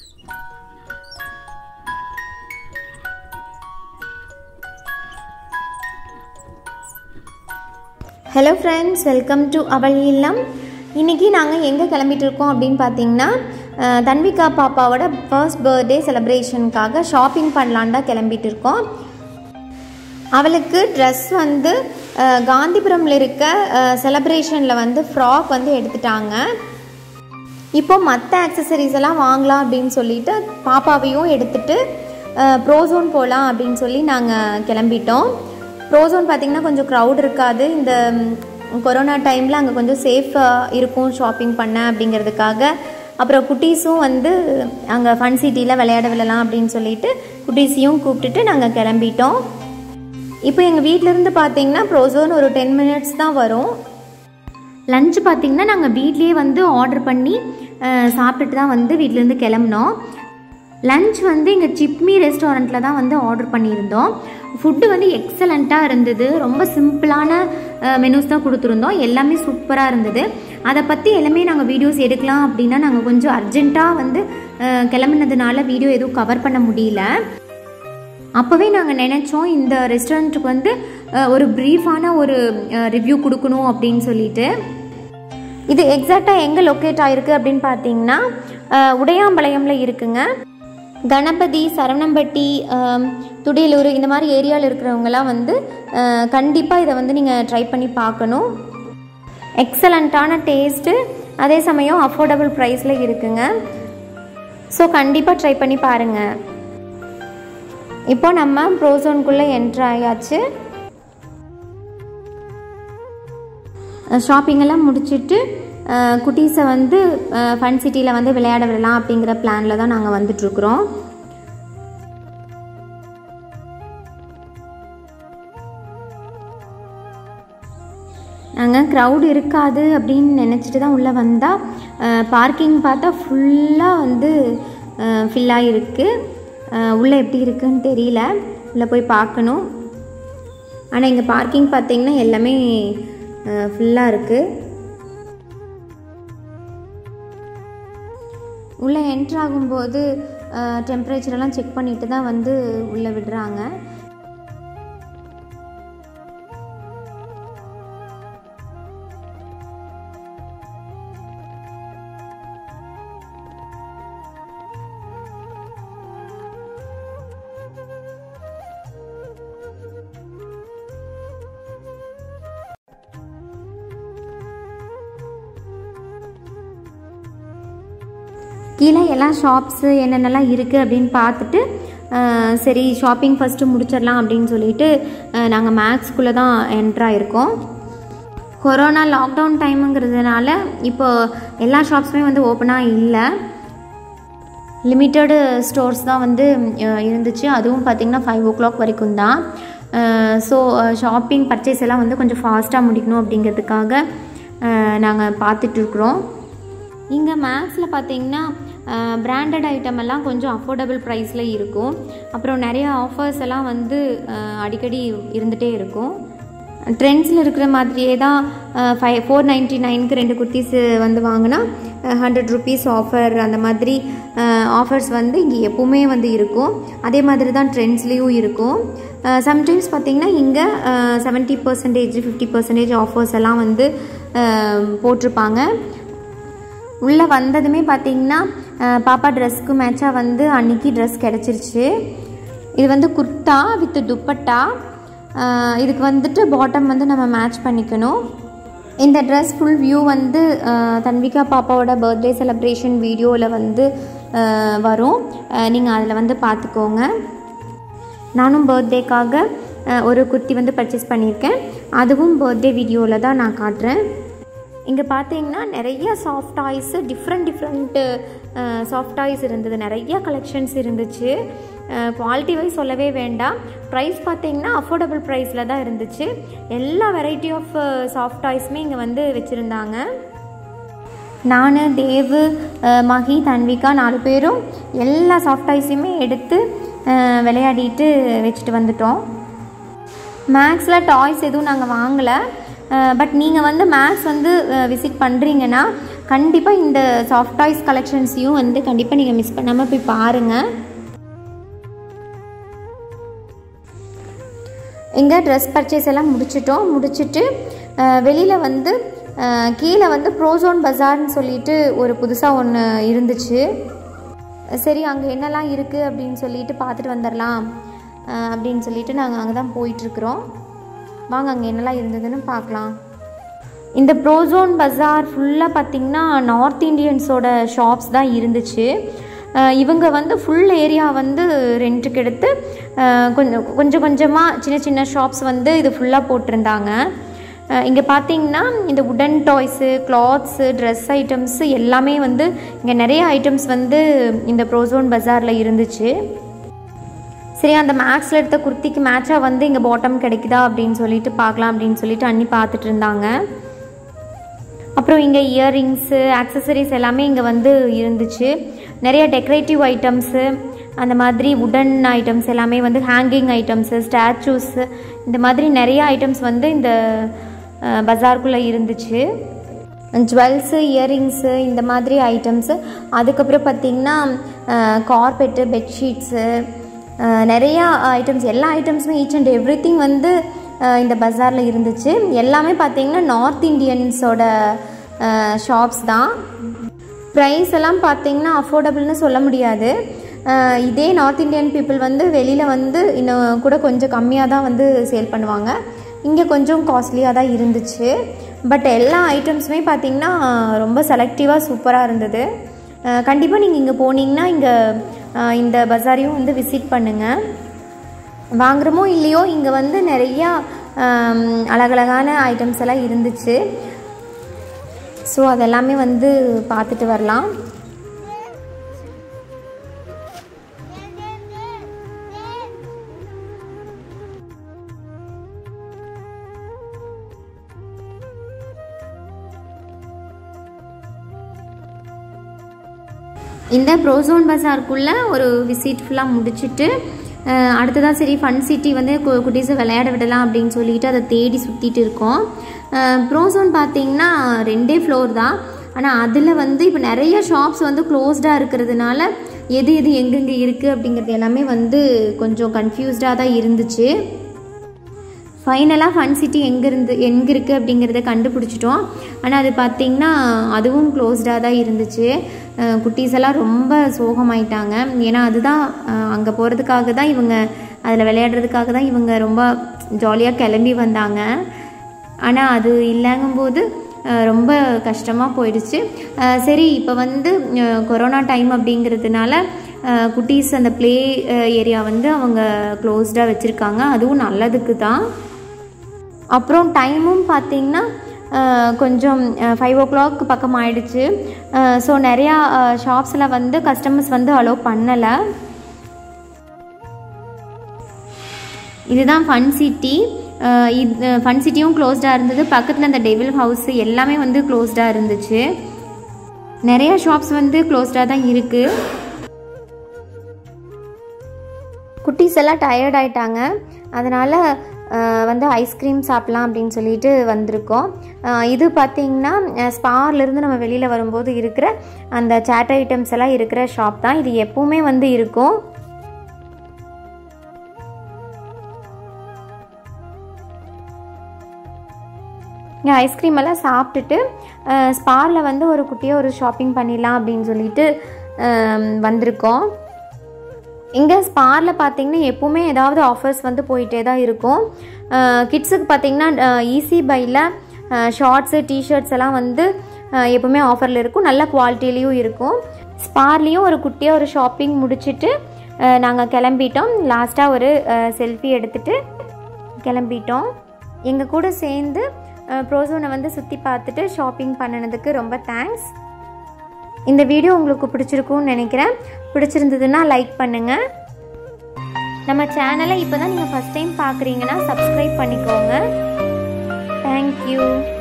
hello friends welcome to அவள் இல்லம் இன்றைக்கி நாங்கள் எங்கே கிளம்பிட்டு இருக்கோம் அப்படின்னு பார்த்தீங்கன்னா அஹ், தன்விகா பாப்பாவோட ஃபர்ஸ்ட் பர்த்டே செலிப்ரேஷனுக்காக ஷாப்பிங் பண்ணலான் தான் கிளம்பிட்டு இருக்கோம் அவளுக்கு ட்ரெஸ் வந்து அஹ், காந்திபுரமில் இருக்க செலப்ரேஷனில் வந்து ஃப்ராக் வந்து எடுத்துட்டாங்க இப்போ மற்ற ஆக்சசரிஸ் எல்லாம் வாங்கலாம் அப்படின்னு சொல்லிட்டு பாப்பாவையும் எடுத்துட்டு ப்ரோசோன் போகலாம் அப்படின்னு சொல்லி நாங்கள் கிளம்பிட்டோம் ப்ரோசோன் பார்த்திங்கன்னா கொஞ்சம் க்ரௌட் இருக்காது இந்த ம், கொரோனா டைமில் அங்கே கொஞ்சம் சேஃபாக இருக்கும் ஷாப்பிங் பண்ண அப்படிங்கிறதுக்காக அப்புறம் குட்டீஸும் வந்து அங்கே ஃபன் சிட்டியில் விளையாட விடலாம் அப்படின்னு சொல்லிட்டு குட்டீஸையும் கூப்பிட்டுட்டு நாங்கள் கிளம்பிட்டோம் இப்போ எங்கள் வீட்டிலேருந்து பார்த்தீங்கன்னா ப்ரோசோன் ஒரு டென் மினிட்ஸ் தான் வரும் லஞ்ச் பார்த்திங்கன்னா நாங்கள் வீட்லேயே வந்து ஆர்டர் பண்ணி அஹ், சாப்பிட்டுட்டு தான் வந்து வீட்டிலேருந்து கிளம்புனோம் லஞ்ச் வந்து இங்கே சிப்மி ரெஸ்டாரண்ட்டில் தான் வந்து ஆர்டர் பண்ணியிருந்தோம் ஃபுட்டு வந்து எக்ஸலண்ட்டாக இருந்தது ரொம்ப சிம்பிளான மெனூஸ் தான் கொடுத்துருந்தோம் எல்லாமே சூப்பராக இருந்தது அதை பற்றி எல்லாமே நாங்கள் வீடியோஸ் எடுக்கலாம் அப்படின்னா நாங்கள் கொஞ்சம் அர்ஜென்ட்டாக வந்து அஹ், கிளம்புனதுனால வீடியோ எதுவும் கவர் பண்ண முடியல அப்போவே நாங்கள் நினச்சோம் இந்த ரெஸ்டாரண்ட்டுக்கு வந்து அஹ், ஒரு ப்ரீஃபான ஒரு ரிவ்யூ கொடுக்கணும் அப்படின்னு சொல்லிட்டு இது எக்ஸாக்டாக எங்கே லொக்கேட் ஆகிருக்கு அப்படின்னு பார்த்தீங்கன்னா அஹ், உடையாம்பாளையமில் இருக்குங்க கணபதி சரவணம்பட்டி அஹ், துடியலூர் இந்த மாதிரி ஏரியாவில் இருக்கிறவங்கலாம் வந்து கண்டிப்பாக இதை வந்து நீங்கள் ட்ரை பண்ணி பார்க்கணும் எக்ஸலண்ட்டான டேஸ்ட்டு அதே சமயம் அஃபோர்டபுள் ப்ரைஸில் இருக்குங்க ஸோ கண்டிப்பாக ட்ரை பண்ணி பாருங்கள் இப்போ நம்ம ப்ரோசோனுக்குள்ளே என்ட்ரு ஆயாச்சு ஷாப்பிங் எல்லாம் முடிச்சுட்டு குட்டீஸை வந்து ஃபன் சிட்டியில் வந்து விளையாட விடலாம் அப்படிங்கிற பிளானில் தான் நாங்கள் வந்துட்ருக்குறோம் நாங்கள் க்ரௌட் இருக்காது அப்படின்னு நினச்சிட்டு தான் உள்ளே வந்தால் பார்க்கிங் பார்த்தா ஃபுல்லாக வந்து ஃபில்லாக இருக்குது உள்ளே எப்படி இருக்குன்னு தெரியல உள்ளே போய் பார்க்கணும் ஆனால் இங்கே பார்க்கிங் பார்த்தீங்கன்னா எல்லாமே ஃபுல்லாக இருக்குது உள்ளே என்ட்ரு ஆகும்போது டெம்பரேச்சரெல்லாம் செக் பண்ணிட்டு தான் வந்து உள்ளே விடுறாங்க கீழே எல்லா ஷாப்ஸு என்னென்னலாம் இருக்குது அப்படின்னு பார்த்துட்டு அஹ், சரி ஷாப்பிங் ஃபஸ்ட்டு முடிச்சிடலாம் அப்படின்னு சொல்லிட்டு நாங்கள் மேக்ஸ்குள்ளே தான் என்ட்ராயிருக்கோம் கொரோனா லாக்டவுன் டைமுங்கிறதுனால இப்போ எல்லா ஷாப்ஸுமே வந்து ஓப்பனாக இல்லை லிமிட்டடு ஸ்டோர்ஸ் தான் வந்து அஹ், இருந்துச்சு அதுவும் பார்த்திங்கன்னா ஃபைவ் ஓ கிளாக் வரைக்கும் தான் ஸோ ஷாப்பிங் பர்ச்சேஸ் எல்லாம் வந்து கொஞ்சம் ஃபாஸ்ட்டாக முடிக்கணும் அப்படிங்கிறதுக்காக நாங்கள் பார்த்துட்ருக்குறோம் இங்கே மேக்ஸில் பார்த்தீங்கன்னா பிராண்டட் ஐட்டம் எல்லாம் கொஞ்சம் அஃபோர்டபுள் ப்ரைஸில் இருக்கும் அப்புறம் நிறைய ஆஃபர்ஸ் எல்லாம் வந்து அஹ், அடிக்கடி இருந்துகிட்டே இருக்கும் ட்ரெண்ட்ஸில் இருக்கிற மாதிரியே தான் ஃபைவ் ஃபோர் நைன்ட்டி நைனுக்கு ரெண்டு குர்த்திஸ் வந்து வாங்கினா ஹண்ட்ரட் ருபீஸ் ஆஃபர் அந்த மாதிரி ஆஃபர்ஸ் வந்து இங்கே எப்போவுமே வந்து இருக்கும் அதே மாதிரி தான் ட்ரெண்ட்ஸ்லேயும் இருக்கும் சம்டைம்ஸ் பார்த்திங்கன்னா இங்கே seventy percentage fifty percentage offers எல்லாம் வந்து அஹ், போட்டிருப்பாங்க உள்ளே வந்ததுமே பார்த்தீங்கன்னா அஹ், பாப்பா ட்ரெஸ்க்கு மேட்சாக வந்து அன்னைக்கு ட்ரெஸ் கிடச்சிருச்சு இது வந்து குர்த்தா வித் துப்பட்டா அஹ், இதுக்கு வந்துட்டு பாட்டம் வந்து நம்ம மேட்ச் பண்ணிக்கணும் இந்த ட்ரெஸ் ஃபுல் வியூ வந்து அஹ், தன்விகா பாப்பாவோட பர்த்டே செலிப்ரேஷன் வீடியோவில் வந்து அஹ், வரும் நீங்கள் அதில் வந்து பார்த்துக்கோங்க நானும் பர்த்டேக்காக ஒரு குர்த்தி வந்து பர்ச்சேஸ் பண்ணியிருக்கேன் அதுவும் பர்த்டே வீடியோவில் தான் நான் காட்டுறேன் இங்கே பார்த்தீங்கன்னா நிறைய soft toys different different soft toys இருந்தது நிறைய கலெக்ஷன்ஸ் இருந்துச்சு குவாலிட்டி வைஸ் சொல்லவே வேண்டாம் ப்ரைஸ் பார்த்தீங்கன்னா அஃபோர்டபுள் ப்ரைஸில் தான் இருந்துச்சு எல்லா வெரைட்டி ஆஃப் சாஃப்ட் டாய்ஸுமே இங்கே வந்து வச்சுருந்தாங்க நான் தேவு அஹ், மகி தன்விகா நாலு பேரும் எல்லா சாஃப்ட் டாய்ஸையுமே எடுத்து அஹ், விளையாடிட்டு வச்சுட்டு வந்துட்டோம் மேக்ஸில் டாய்ஸ் எதுவும் நாங்கள் வாங்கலை பட் நீங்கள் வந்து மேக்ஸ் வந்து விசிட் பண்ணுறீங்கன்னா கண்டிப்பாக இந்த சாஃப்ட் டாய்ஸ் கலெக்ஷன்ஸையும் வந்து கண்டிப்பாக நீங்கள் மிஸ் பண்ணாமல் போய் பாருங்கள் எங்கே ட்ரெஸ் பர்ச்சேஸ் எல்லாம் முடிச்சிட்டோம் முடிச்சுட்டு வெளியில் வந்து அஹ், கீழே வந்து ப்ரோசோன் பஜார்னு சொல்லிட்டு ஒரு புதுசாக ஒன்று இருந்துச்சு சரி அங்கே என்னெல்லாம் இருக்குது அப்படின்னு சொல்லிட்டு பார்த்துட்டு வந்துடலாம் அஹ், அப்படின்னு சொல்லிட்டு நாங்கள் அங்கே தான் போயிட்டுருக்குறோம் வாங்க அங்கே என்னெல்லாம் இருந்ததுன்னு பார்க்கலாம் இந்த ப்ரோசோன் பஜார் ஃபுல்லாக பார்த்திங்கன்னா நார்த் இந்தியன்ஸோட ஷாப்ஸ் தான் இருந்துச்சு அஹ் இவங்க வந்து ஃபுல் ஏரியா வந்து ரெண்ட்டுக்கு எடுத்து அஹ் கொஞ்சம் கொஞ்சம் கொஞ்சமாக சின்ன சின்ன ஷாப்ஸ் வந்து இது ஃபுல்லாக போட்டிருந்தாங்க இங்கே பார்த்தீங்கன்னா இந்த உடன் டாய்ஸு கிளாத்ஸு ட்ரெஸ் ஐட்டம்ஸு எல்லாமே வந்து இங்கே நிறைய ஐட்டம்ஸ் வந்து இந்த ப்ரோசோன் பஜாரில் இருந்துச்சு சரி அந்த மேக்ஸில் எடுத்த குர்த்திக்கு மேட்சாக வந்து இங்கே பாட்டம் கிடைக்குதா அப்படின்னு சொல்லிட்டு பார்க்கலாம் அப்படின்னு சொல்லிட்டு அண்ணி பார்த்துட்டு இருந்தாங்க அப்புறம் இங்கே இயரிங்ஸு ஆக்சசரிஸ் எல்லாமே இங்கே வந்து இருந்துச்சு நிறைய டெக்கரேட்டிவ் ஐட்டம்ஸு அந்த மாதிரி உடன் ஐட்டம்ஸ் எல்லாமே வந்து ஹேங்கிங் ஐட்டம்ஸு ஸ்டாச்சூஸு இந்த மாதிரி நிறைய ஐட்டம்ஸ் வந்து இந்த பஜாருக்குள்ளே இருந்துச்சு ஜுவல்ஸு இயரிங்ஸு இந்த மாதிரி ஐட்டம்ஸு அதுக்கப்புறம் பார்த்திங்கன்னா கார்பெட்டு பெட்ஷீட்ஸு நிறையா ஐட்டம்ஸ் எல்லா ஐட்டம்ஸுமே ஈச் அண்ட் எவ்ரி திங் வந்து அஹ், இந்த பஜாரில் இருந்துச்சு எல்லாமே பார்த்திங்கன்னா நார்த் இந்தியன்ஸோட ஷாப்ஸ் தான் ப்ரைஸ் எல்லாம் பார்த்தீங்கன்னா அஃபோர்டபுள்னு சொல்ல முடியாது அஹ், இதே நார்த் இந்தியன் பீப்புள் வந்து வெளியில் வந்து இன்னும் கூட கொஞ்சம் கம்மியாக தான் வந்து சேல் பண்ணுவாங்க இங்கே கொஞ்சம் காஸ்ட்லியாக தான் இருந்துச்சு பட் எல்லா ஐட்டம்ஸுமே பார்த்தீங்கன்னா ரொம்ப செலக்டிவாக சூப்பராக இருந்தது கண்டிப்பாக நீங்கள் இங்கே போனீங்கன்னா இங்கே இந்த பஜாரையும் வந்து விசிட் பண்ணுங்கள் வாங்குறோமோ இல்லையோ இங்கே வந்து நிறையா ஆம், அழகழகான ஐட்டம்ஸ் எல்லாம் இருந்துச்சு ஸோ அதெல்லாமே வந்து பார்த்துட்டு வரலாம் இந்த ப்ரோசோன் பஜாருக்குள்ளே ஒரு விசிட் ஃபுல்லாக முடிச்சுட்டு அஹ், அடுத்ததா சரி ஃபன் சிட்டி வந்து கு- குட்டீஸை விளையாட விடலாம் அப்படின்னு சொல்லிட்டு அதை தேடி சுற்றிட்டு இருக்கோம் ப்ரோசோன் பார்த்தீங்கன்னா ரெண்டே ஃப்ளோர் தான் ஆனால் அதில் வந்து இப்போ நிறைய ஷாப்ஸ் வந்து க்ளோஸ்டாக இருக்கிறதுனால எது எது எங்கெங்கே இருக்குது அப்படிங்கிறது எல்லாமே வந்து கொஞ்சம் கன்ஃபியூஸ்டாக தான் இருந்துச்சு ஃபைனலாக ஃபன் சிட்டி எங்கே இருந்து எங்கே இருக்குது அப்படிங்கிறத கண்டுபிடிச்சிட்டோம் ஆனால் அது பார்த்திங்கன்னா அதுவும் க்ளோஸ்டாக தான் இருந்துச்சு அஹ் குட்டீஸ் எல்லாம் ரொம்ப சோகமாயிட்டாங்க ஏன்னா அதுதான் அங்கே போகிறதுக்காக தான் இவங்க அதில் விளையாடுறதுக்காக தான் இவங்க ரொம்ப ஜாலியாக கிளம்பி வந்தாங்க ஆனால் அது இல்லைங்கும்போது அஹ் ரொம்ப கஷ்டமாக போயிடுச்சு அஹ் சரி இப்போ வந்து அஹ் கொரோனா டைம் அப்படிங்கிறதுனால அஹ் குட்டீஸ் அந்த ப்ளே ஏரியா வந்து அவங்க க்ளோஸ்டாக வச்சுருக்காங்க அதுவும் நல்லதுக்கு தான் அப்புறம் டைமும் பார்த்தீங்கன்னா அஹ், கொஞ்சம் ஃபைவ் ஓ கிளாக் பக்கம் ஆயிடுச்சு ஸோ நிறையா ஷாப்ஸில் வந்து கஸ்டமர்ஸ் வந்து அலோவ் பண்ணலை இதுதான் ஃபன் சிட்டி இது ஃபன் சிட்டியும் க்ளோஸ்டாக இருந்தது பக்கத்தில் இந்த டெவில் ஹவுஸ் எல்லாமே வந்து க்ளோஸ்டாக இருந்துச்சு நிறைய ஷாப்ஸ் வந்து க்ளோஸ்டாக தான் இருக்குது குட்டீஸ் எல்லாம் டயர்ட் ஆயிட்டாங்க அதனால் வந்து ஐஸ்கிரீம் சாப்பிட்லாம் அப்படின்னு சொல்லிட்டு வந்திருக்கோம் அஹ் இது பார்த்திங்கன்னா ஸ்பார்லேருந்து நம்ம வெளியில் வரும்போது இருக்கிற அந்த சேட் ஐட்டம்ஸ் எல்லாம் இருக்கிற ஷாப் தான் இது எப்பவுமே வந்து இருக்கும் இங்கே ஐஸ்கிரீம் எல்லாம் சாப்பிட்டுட்டு ஸ்பாரில் வந்து ஒரு குட்டியாக ஒரு ஷாப்பிங் பண்ணிடலாம் அப்படின்னு சொல்லிட்டு அஹ், வந்திருக்கோம் இங்கே ஸ்பாரில் பார்த்தீங்கன்னா எப்போவுமே ஏதாவது ஆஃபர்ஸ் வந்து போயிட்டே தான் இருக்கும் கிட்ஸுக்கு பார்த்தீங்கன்னா ஈஸி பையில் ஷார்ட்ஸு டிஷர்ட்ஸ் எல்லாம் வந்து அஹ், எப்போவுமே ஆஃபரில் இருக்கும் நல்ல குவாலிட்டிலையும் இருக்கும் ஸ்பார்லேயும் ஒரு குட்டியாக ஒரு ஷாப்பிங் முடிச்சுட்டு நாங்கள் கிளம்பிட்டோம் லாஸ்ட்டாக ஒரு செல்ஃபி எடுத்துட்டு கிளம்பிட்டோம் எங்கள் கூட சேர்ந்து ப்ரோசோனை வந்து சுற்றி பார்த்துட்டு ஷாப்பிங் பண்ணினதுக்கு ரொம்ப தேங்க்ஸ் இந்த வீடியோ உங்களுக்கு பிடிச்சிருக்கும்னு நினைக்கிறேன் பிடிச்சிருந்ததுன்னா லைக் பண்ணுங்கள் நம்ம சேனலை இப்போ தான் நீங்கள் ஃபஸ்ட் டைம் பார்க்குறீங்கன்னா சப்ஸ்கிரைப் பண்ணிக்கோங்க தேங்க்யூ